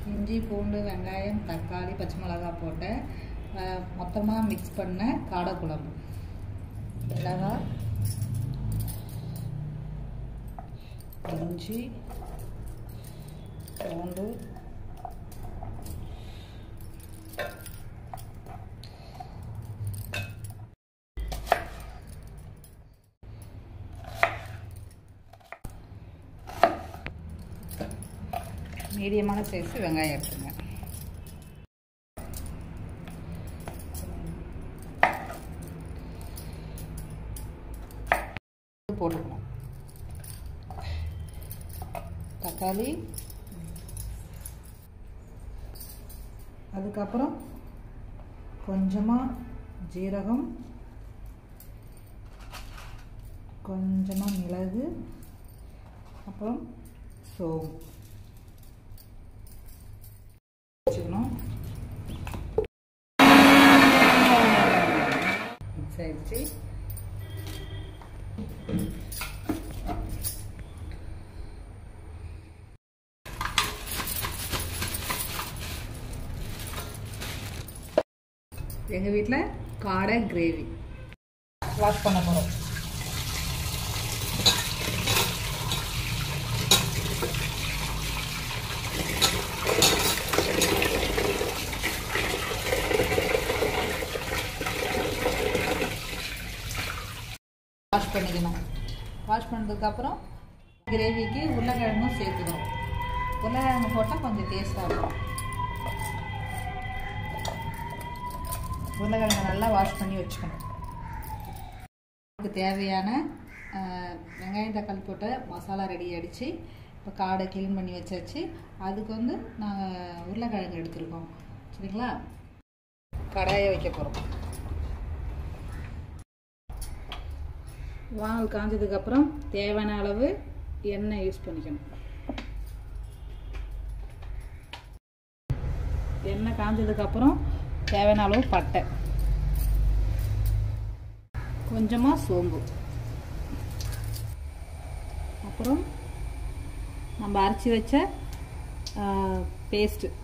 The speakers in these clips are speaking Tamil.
இஞ்சி பூண்டு வெங்காயம் தக்காளி பச்சை மிளகாய் போட்டேன் மொத்தமாக மிக்ஸ் பண்ண காடை குழம்பு மிளகாய் இஞ்சி பூண்டு மீடியமான சைஸ் வெங்காயம் எடுத்துங்க போட்டுக்கணும் தக்காளி அதுக்கப்புறம் கொஞ்சமாக ஜீரகம் கொஞ்சமாக மிளகு அப்புறம் சோம்பு வச்சுக்கணும் மிக்ஸ் ஆயிடுச்சு எங்கள் வீட்டில் காடை கிரேவி வாஷ் பண்ண போகிறோம் வாஷ் பண்ணிக்கணும் வாஷ் பண்ணதுக்கப்புறம் கிரேவிக்கு உருளைக்கிழங்கும் சேர்த்துக்கணும் உருளைக்கிழங்கு போட்டால் கொஞ்சம் டேஸ்ட்டாக இருக்கும் உருளைக்கிழங்கு நல்லா வாஷ் பண்ணி வச்சுக்கணும் அதுக்கு தேவையான வெங்காயம் தக்காளி போட்ட மசாலா ரெடி ஆகிடுச்சு இப்போ காடை க்ளீன் பண்ணி வச்சாச்சு அதுக்கு வந்து நாங்கள் உருளைக்கிழங்கு எடுத்துருக்கோம் சரிங்களா கடாயை வைக்க போகிறோம் வானல் காஞ்சதுக்கப்புறம் தேவையான அளவு எண்ணெய் யூஸ் பண்ணிக்கணும் எண்ணெய் காஞ்சதுக்கப்புறம் தேவையான அளவு பட்டை கொஞ்சமாக சோம்பு அப்புறம் நம்ம அரைச்சி வச்ச பேஸ்ட்டு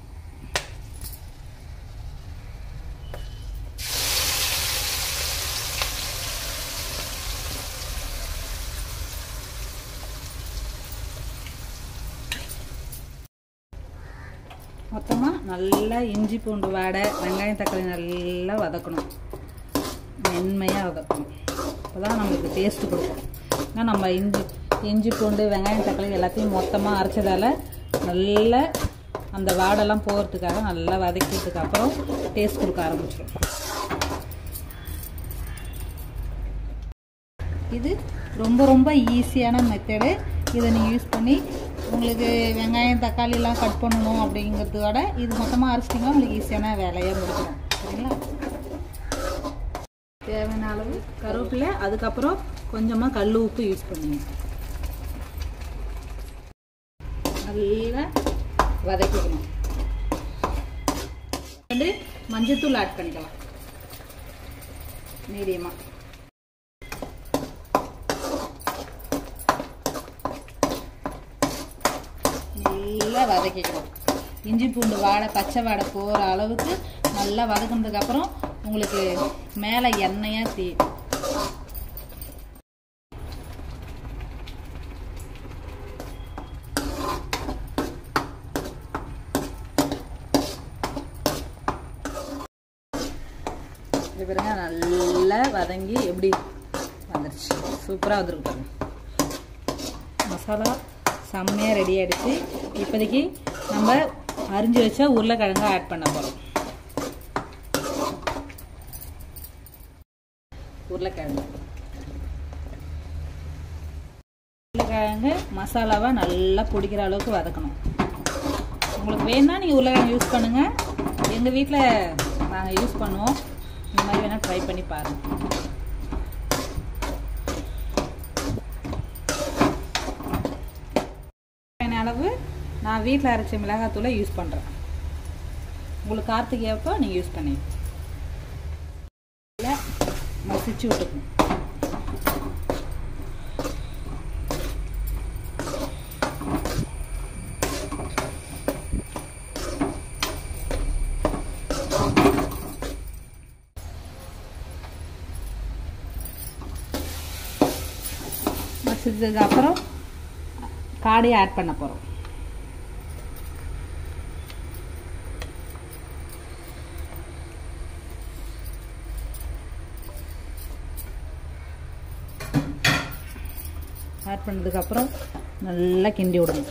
மொத்தமாக நல்லா இஞ்சி பூண்டு வாடை வெங்காயம் தக்காளி நல்லா வதக்கணும் மென்மையாக வதக்கணும் அப்போ தான் நம்மளுக்கு டேஸ்ட்டு கொடுக்கும் ஏன்னா நம்ம இஞ்சி இஞ்சி பூண்டு வெங்காயம் தக்காளி எல்லாத்தையும் மொத்தமாக அரைச்சதால் நல்ல அந்த வாடெல்லாம் போகிறதுக்காக நல்லா வதக்கிட்டதுக்கு அப்புறம் டேஸ்ட் கொடுக்க ஆரம்பிச்சிடும் இது ரொம்ப ரொம்ப ஈஸியான மெத்தடு இதை நீங்கள் யூஸ் பண்ணி உங்களுக்கு வெங்காயம் தக்காளிலாம் கட் பண்ணணும் அப்படிங்கிறதோட இது மொத்தமாக அரைச்சிட்டிங்கன்னா உங்களுக்கு ஈஸியான வேலையாக முடிச்சிடும் சரிங்களா தேவையான அளவு கருவேப்பிலை அதுக்கப்புறம் கொஞ்சமாக கல் உப்பு யூஸ் பண்ணுங்க நல்லா வதக்கிக்கணும் வந்து மஞ்சத்தூள் ஆட் பண்ணிக்கலாம் மீடியமாக நல்லா வதக்கிக்கணும் இஞ்சி பூண்டு வாடை பச்சை வாடை போகிற அளவுக்கு நல்லா வதக்கினதுக்கப்புறம் உங்களுக்கு மேலே எண்ணெயாக தீ இது பாருங்க நல்லா வதங்கி எப்படி வந்துருச்சு சூப்பராக வந்துருக்கு பாருங்க மசாலா செம்மையாக ரெடி ஆகிடுச்சு இப்போதைக்கு நம்ம அரிஞ்சு வச்ச உருளைக்கிழங்க ஆட் பண்ண போகிறோம் உருளைக்கிழங்கு உருளைக்கிழங்கு மசாலாவை நல்லா பிடிக்கிற அளவுக்கு வதக்கணும் உங்களுக்கு வேணும்னா நீங்கள் உருளைக்கிழங்கு யூஸ் பண்ணுங்கள் எங்கள் வீட்டில் நாங்கள் யூஸ் பண்ணுவோம் இந்த மாதிரி வேணால் ட்ரை பண்ணி பாருங்கள் அளவு நான் வீட்டில் அரைச்ச மிளகாத்தூளை யூஸ் பண்ணுறேன் உங்களுக்கு கார்த்திகை அப்போ நீங்கள் யூஸ் பண்ணி மசிச்சு விட்டுக்கணும் கொதிச்சதுக்கு அப்புறம் காடையை ஆட் பண்ண போகிறோம் ஆட் பண்ணதுக்கப்புறம் நல்லா கிண்டி விடணும்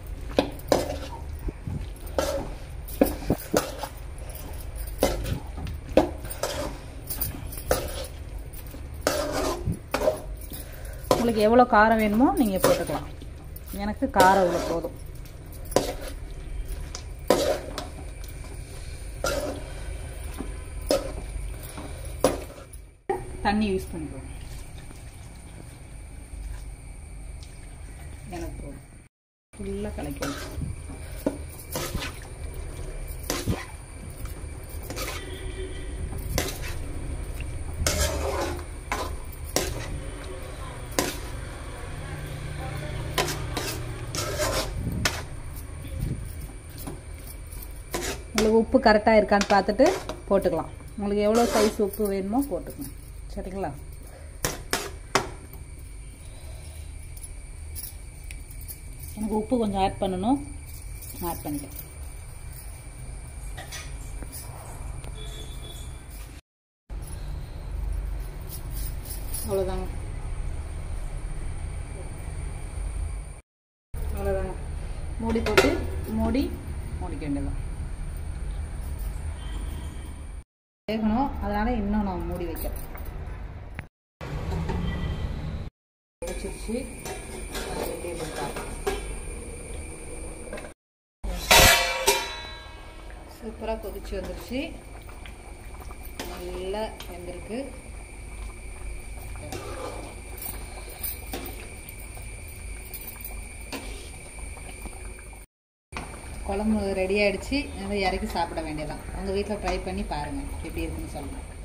உங்களுக்கு எவ்வளோ காரம் வேணுமோ நீங்கள் போட்டுக்கலாம் எனக்கு காரம் இவ்வளோ போதும் தண்ணி யூஸ் பண்ணிக்குவோம் எனக்கு போதும் ஃபுல்லாக கலக்கணும் உங்களுக்கு உப்பு கரெக்டாக இருக்கான்னு பார்த்துட்டு போட்டுக்கலாம் உங்களுக்கு எவ்வளோ சைஸ் உப்பு வேணுமோ போட்டுக்கணும் சரிங்களா எனக்கு உப்பு கொஞ்சம் ஆட் பண்ணணும் ஆட் பண்ணிட்டேன் அவ்வளோதாங்க அவ்வளோதாங்க மூடி போட்டு மூடி மூடிக்க வேண்டியதான் வேகணும் அதனால இன்னும் நான் மூடி வைக்கிறேன் வச்சிருச்சு சூப்பராக கொதிச்சு வந்துருச்சு நல்லா வெந்திருக்கு குழம்பு ரெடி ஆயிடுச்சு அதை இறக்கி சாப்பிட வேண்டியதான் உங்கள் வீட்டில் ட்ரை பண்ணி பாருங்கள் எப்படி இருக்குன்னு சொல்லுங்கள்